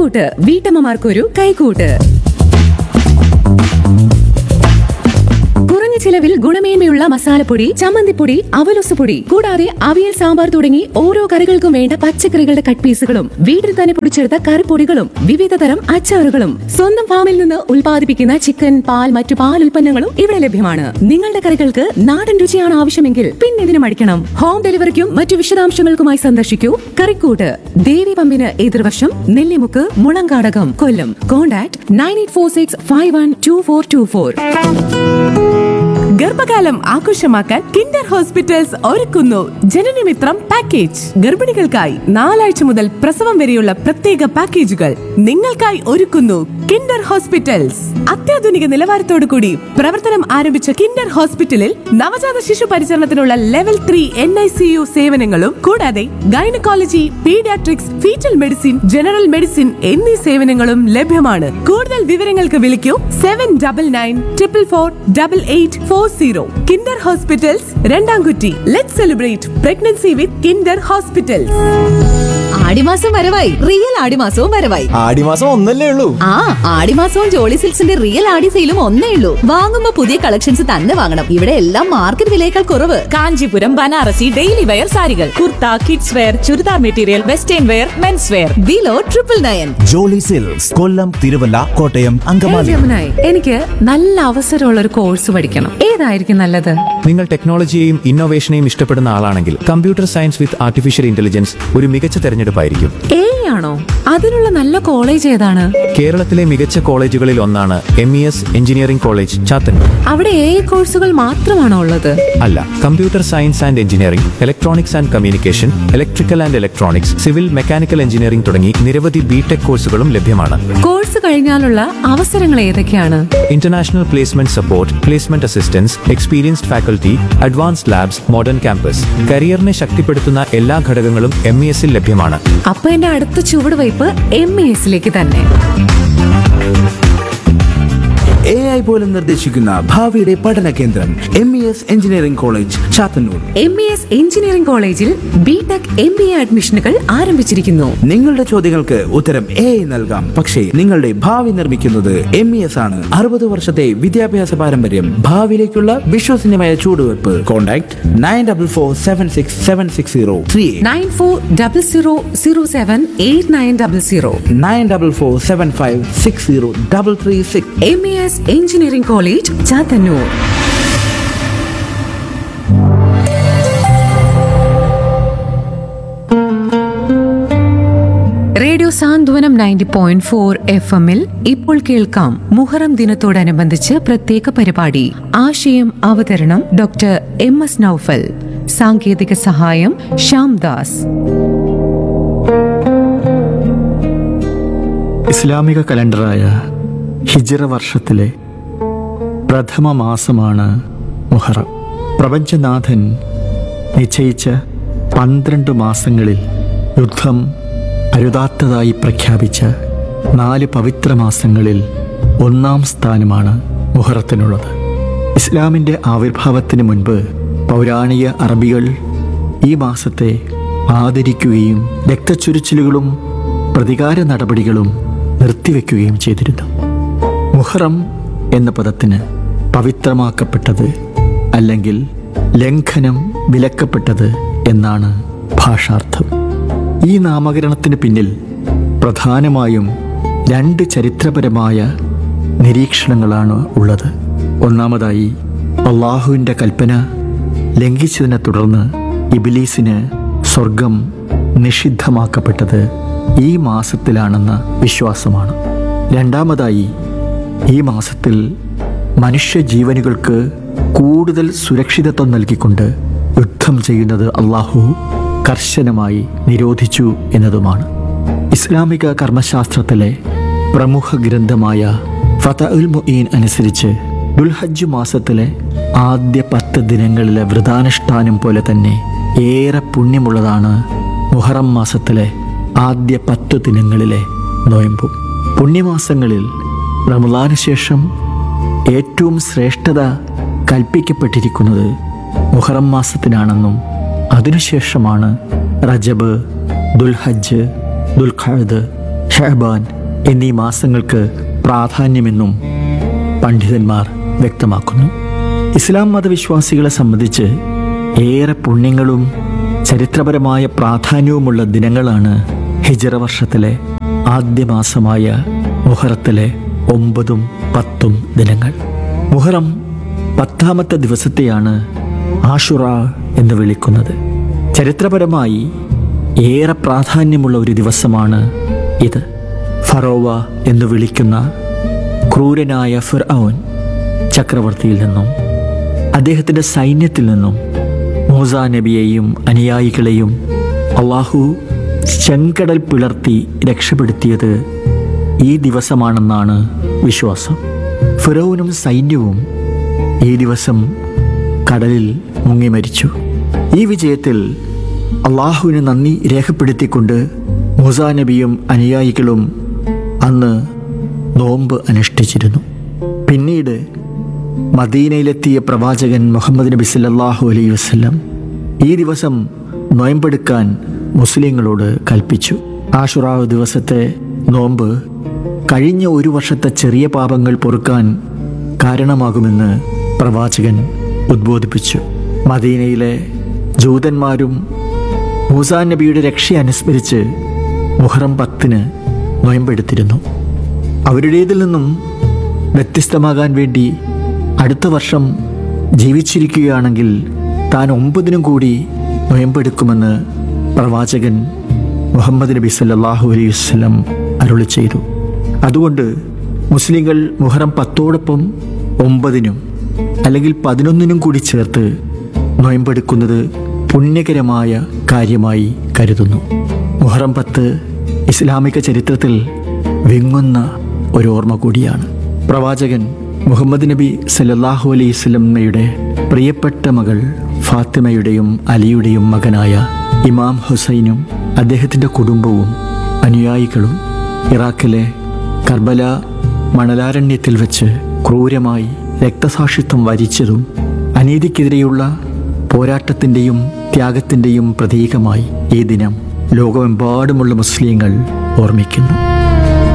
കറിക്കൂട്ട് വീട്ടമ്മമാർക്കൊരു കൈക്കൂട്ട് കുറഞ്ഞ ചിലവിൽ ഗുണമേന്മയുള്ള മസാലപ്പൊടി ചമ്മന്തിപ്പൊടി അവലൊസുപൊടി കൂടാതെ അവിയൽ സാമ്പാർ തുടങ്ങി ഓരോ കറികൾക്കും വേണ്ട പച്ചക്കറികളുടെ കട്ട് പീസുകളും വീട്ടിൽ തന്നെ പൊടിച്ചെടുത്ത കറിപ്പൊടികളും വിവിധ തരം അച്ചാറുകളും സ്വന്തം ഫാമിൽ നിന്ന് ഉൽപ്പാദിപ്പിക്കുന്ന ചിക്കൻ പാൽ മറ്റു പാൽ ഉൽപ്പന്നങ്ങളും ഇവിടെ ലഭ്യമാണ് നിങ്ങളുടെ കറികൾക്ക് നാടൻ രുചിയാണ് ആവശ്യമെങ്കിൽ പിന്നെ ഇതിനും അടിക്കണം ഹോം ഡെലിവറിക്കും മറ്റു വിശദാംശങ്ങൾക്കുമായി സന്ദർശിക്കൂ കറിക്കൂട്ട് ദേവി പമ്പിന് എതിർവശം Nellimukku Mulankadakam Kollam contact nine eight four six five one two four two four ഗർഭകാലം ആഘോഷമാക്കാൻ കിൻഡർ ഹോസ്പിറ്റൽസ് ഒരുക്കുന്നു ജനനമിത്രം പാക്കേജ് ഗർഭിണികൾക്കായി നാലാഴ്ച മുതൽ പ്രസവം വരെയുള്ള പ്രത്യേക പാക്കേജുകൾ നിങ്ങൾക്കായി ഒരുക്കുന്നു കിൻഡർ ഹോസ്പിറ്റൽസ് അത്യാധുനിക നിലവാരത്തോടു കൂടി പ്രവർത്തനം ആരംഭിച്ച കിൻഡർ ഹോസ്പിറ്റലിൽ നവജാത ശിശു പരിചരണത്തിനുള്ള level three N I C U സേവനങ്ങളും കൂടാതെ gynaecology paediatrics foetal medicine general medicine എന്നീ സേവനങ്ങളും ലഭ്യമാണ് കൂടുതൽ വിവരങ്ങൾക്ക് വിളിക്കൂ seven double nine triple four double eight four zero Kinder hospitals Randamkutty let celebrate pregnancy with Kinder hospitals ആടിമാസം വരവായി റിയൽ ആടിമാസവും വരവായി ആടിമാസം ഒന്നല്ലേ ഉള്ളൂ ആ ആടിമാസവും ജോളി സിൽക്സിന്റെ റിയൽ ആടി സെയിലും ഒന്നേ ഉള്ളൂ വാങ്ങുമ്പോ പുതിയ കളക്ഷൻസ് തന്നെ വാങ്ങണം ഇവിടെ എല്ലാം മാർക്കറ്റ് വിലയേക്കാൾ കുറവ് കാഞ്ചീപുരം ബനാറസി ഡെയിലി വെയർ സാരികൾ kurta kids wear churidar material western wear men's wear below triple nine Jolly Silks Kollam Thiruvalla Kottayam Angamaly ജമുനായി എനിക്ക് നല്ല അവസരമുള്ള ഒരു കോഴ്സ് പഠിക്കണം ഏതായിരിക്കും നല്ലത് നിങ്ങൾ ടെക്നോളജിയെയും ഇന്നോവേഷനെയും ഇഷ്ടപ്പെടുന്ന ആളാണെങ്കിൽ computer science with artificial intelligence ഒരു മികച്ച തെരഞ്ഞെടുപ്പായിരിക്കും എ ആണോ അതിനുള്ള നല്ല കോളേജ് ഏതാണ് കേരളത്തിലെ മികച്ച കോളേജുകളിൽ ഒന്നാണ് M E S engineering college Chathannoor അവിടെ എ കോഴ്സുകൾ മാത്രമാണോ ഉള്ളത് അല്ല computer science and engineering electronics and communication electrical and electronics civil mechanical engineering തുടങ്ങി നിരവധി ബിടെക് കോഴ്സുകളും ലഭ്യമാണ് കോഴ്സ് കഴിഞ്ഞാലുള്ള അവസരങ്ങൾ ഏതൊക്കെയാണ് international placement support placement assistance experienced faculty advanced labs modern campus കരിയറിനെ ശക്തിപ്പെടുത്തുന്ന എല്ലാ ഘടകങ്ങളും എം ഇ എസിൽ ലഭ്യമാണ് അപ്പൊ എന്റെ അടുത്ത ചുവടുവയ്പ് എം എ എസിലേക്ക് തന്നെ എ ഐ പോലും നിർദ്ദേശിക്കുന്ന ഭാവിയുടെ പഠന കേന്ദ്രം M E S engineering college Chathannoor M E S engineering കോളേജിൽ B tech M B A അഡ്മിഷനുകൾ ആരംഭിച്ചിരിക്കുന്നു നിങ്ങളുടെ ചോദ്യങ്ങൾക്ക് ഉത്തരം എ ഐ നൽകാം പക്ഷേ നിങ്ങളുടെ ഭാവി നിർമ്മിക്കുന്നത് എം ഇ എസ് ആണ് അറുപത് വർഷത്തെ വിദ്യാഭ്യാസ പാരമ്പര്യം ഭാവിയിലേക്കുള്ള വിശ്വസനീയമായ ചൂടുവെപ്പ് contact nine double four seven six seven six zero three nine four double zero zero seven eight nine double zero nine double four seven five six zero double three six M E S engineering college Chathannoor radio Santhwanam ninety point four F എമ്മിൽ ഇപ്പോൾ കേൾക്കാം മുഹറം ദിനത്തോടനുബന്ധിച്ച് പ്രത്യേക പരിപാടി ആശയം അവതരണം doctor M S Noufal സാങ്കേതിക സഹായം ശ്യാംദാസ് ഇസ്ലാമിക കലണ്ടറായ ഹിജറ വർഷത്തിലെ പ്രഥമ മാസമാണ് മുഹറം പ്രപഞ്ചനാഥൻ നിശ്ചയിച്ച പന്ത്രണ്ട് മാസങ്ങളിൽ യുദ്ധം അരുതാത്തതായി പ്രഖ്യാപിച്ച നാല് പവിത്ര മാസങ്ങളിൽ ഒന്നാം സ്ഥാനമാണ് മുഹറത്തിനുള്ളത് ഇസ്ലാമിൻ്റെ ആവിർഭാവത്തിന് മുൻപ് പൗരാണിക അറബികൾ ഈ മാസത്തെ ആദരിക്കുകയും രക്തച്ചൊരിച്ചിലുകളും പ്രതികാര നടപടികളും നിർത്തിവെക്കുകയും ചെയ്തിരുന്നു മുഹറം എന്ന പദത്തിന് പവിത്രമാക്കപ്പെട്ടത് അല്ലെങ്കിൽ ലംഘനം വിലക്കപ്പെട്ടത് എന്നാണ് ഭാഷാർത്ഥം ഈ നാമകരണത്തിന് പിന്നിൽ പ്രധാനമായും രണ്ട് ചരിത്രപരമായ നിരീക്ഷണങ്ങളാണ് ഉള്ളത് ഒന്നാമതായി അള്ളാഹുവിൻ്റെ കൽപ്പന ലംഘിച്ചതിനെ തുടർന്ന് ഇബിലീസിന് സ്വർഗം നിഷിദ്ധമാക്കപ്പെട്ടത് ഈ മാസത്തിലാണെന്ന വിശ്വാസമാണ് രണ്ടാമതായി ഈ മാസത്തിൽ മനുഷ്യജീവനുകൾക്ക് കൂടുതൽ സുരക്ഷിതത്വം നൽകിക്കൊണ്ട് യുദ്ധം ചെയ്യുന്നത് അള്ളാഹു കർശനമായി നിരോധിച്ചു എന്നതുമാണ് ഇസ്ലാമിക കർമ്മശാസ്ത്രത്തിലെ പ്രമുഖ ഗ്രന്ഥമായ ഫത ഉൽ മുഈൻ അനുസരിച്ച് ദുൽഹജ്ജ് മാസത്തിലെ ആദ്യ പത്ത് ദിനങ്ങളിലെ വ്രതാനുഷ്ഠാനം പോലെ തന്നെ ഏറെ പുണ്യമുള്ളതാണ് മുഹറം മാസത്തിലെ ആദ്യ പത്ത് ദിനങ്ങളിലെ നോയമ്പും പുണ്യമാസങ്ങളിൽ റമദാന് ശേഷം ഏറ്റവും ശ്രേഷ്ഠത കൽപ്പിക്കപ്പെട്ടിരിക്കുന്നത് മുഹറം മാസത്തിനാണെന്നും അതിനുശേഷമാണ് റജബ് ദുൽഹജ്ജ് ദുൽഖഅദ് ഷഹബാൻ എന്നീ മാസങ്ങൾക്ക് പ്രാധാന്യമെന്നും പണ്ഡിതന്മാർ വ്യക്തമാക്കുന്നു ഇസ്ലാം മതവിശ്വാസികളെ സംബന്ധിച്ച് ഏറെ പുണ്യങ്ങളും ചരിത്രപരമായ പ്രാധാന്യവുമുള്ള ദിനങ്ങളാണ് ഹിജറ വർഷത്തിലെ ആദ്യ മാസമായ മുഹറത്തിലെ ഒമ്പതും പത്തും ദിനങ്ങൾ മുഹറം പത്താമത്തെ ദിവസത്തെയാണ് ആഷുറ എന്ന് വിളിക്കുന്നത് ചരിത്രപരമായി ഏറെ പ്രാധാന്യമുള്ള ഒരു ദിവസമാണ് ഇത് ഫറോവ എന്ന് വിളിക്കുന്ന ക്രൂരനായ ഫിർഔൻ ചക്രവർത്തിയിൽ നിന്നും അദ്ദേഹത്തിൻ്റെ സൈന്യത്തിൽ നിന്നും മൂസ നബിയെയും അനുയായികളെയും അള്ളാഹു ചെങ്കടൽ പിളർത്തി രക്ഷപ്പെടുത്തിയത് ഈ ദിവസമാണെന്നാണ് വിശ്വാസം ഫിറോനും സൈന്യവും ഈ ദിവസം കടലിൽ മുങ്ങി മരിച്ചു ഈ വിജയത്തിൽ അള്ളാഹുവിന് നന്ദി രേഖപ്പെടുത്തിക്കൊണ്ട് മൂസ നബിയും അനുയായികളും അന്ന് നോമ്പ് അനുഷ്ഠിച്ചിരുന്നു പിന്നീട് മദീനയിലെത്തിയ പ്രവാചകൻ മുഹമ്മദ് നബി സല്ലല്ലാഹു അലൈഹി വസല്ലം ഈ ദിവസം നോയമ്പെടുക്കാൻ മുസ്ലിങ്ങളോട് കൽപ്പിച്ചു ആഷുറാവ് ദിവസത്തെ നോമ്പ് കഴിഞ്ഞ ഒരു വർഷത്തെ ചെറിയ പാപങ്ങൾ പൊറുക്കാൻ കാരണമാകുമെന്ന് പ്രവാചകൻ ഉദ്ബോധിപ്പിച്ചു മദീനയിലെ ജൂതന്മാരും മൂസാ നബിയുടെ രക്ഷ അനുസ്മരിച്ച് മുഹറം പത്തിന് നോയമ്പെടുത്തിരുന്നു അവരുടേതിൽ നിന്നും വ്യത്യസ്തമാകാൻ വേണ്ടി അടുത്ത വർഷം ജീവിച്ചിരിക്കുകയാണെങ്കിൽ താൻ ഒമ്പതിനും കൂടി നോയമ്പെടുക്കുമെന്ന് പ്രവാചകൻ മുഹമ്മദ് നബി സല്ലല്ലാഹു അലൈഹി വസല്ലം അരുളി ചെയ്തു അതുകൊണ്ട് മുസ്ലിങ്ങൾ മുഹറം പത്തോടൊപ്പം ഒമ്പതിനും അല്ലെങ്കിൽ പതിനൊന്നിനും കൂടി ചേർത്ത് നോയമ്പെടുക്കുന്നത് പുണ്യകരമായ കാര്യമായി കരുതുന്നു മുഹറം പത്ത് ഇസ്ലാമിക ചരിത്രത്തിൽ വിങ്ങുന്ന ഒരു ഓർമ്മ കൂടിയാണ് പ്രവാചകൻ മുഹമ്മദ് നബി സല്ലല്ലാഹു അലൈഹി സ്വലമ്മയുടെ പ്രിയപ്പെട്ട മകൾ ഫാത്തിമയുടെയും അലിയുടെയും മകനായ ഇമാം ഹുസൈനും അദ്ദേഹത്തിൻ്റെ കുടുംബവും അനുയായികളും ഇറാഖിലെ കർബല മണലാരണ്യത്തിൽ വെച്ച് ക്രൂരമായി രക്തസാക്ഷിത്വം വരിച്ചതും അനീതിക്കെതിരെയുള്ള പോരാട്ടത്തിൻ്റെയും ത്യാഗത്തിൻ്റെയും പ്രതീകമായി ഈ ദിനം ലോകമെമ്പാടുമുള്ള മുസ്ലിങ്ങൾ ഓർമ്മിക്കുന്നു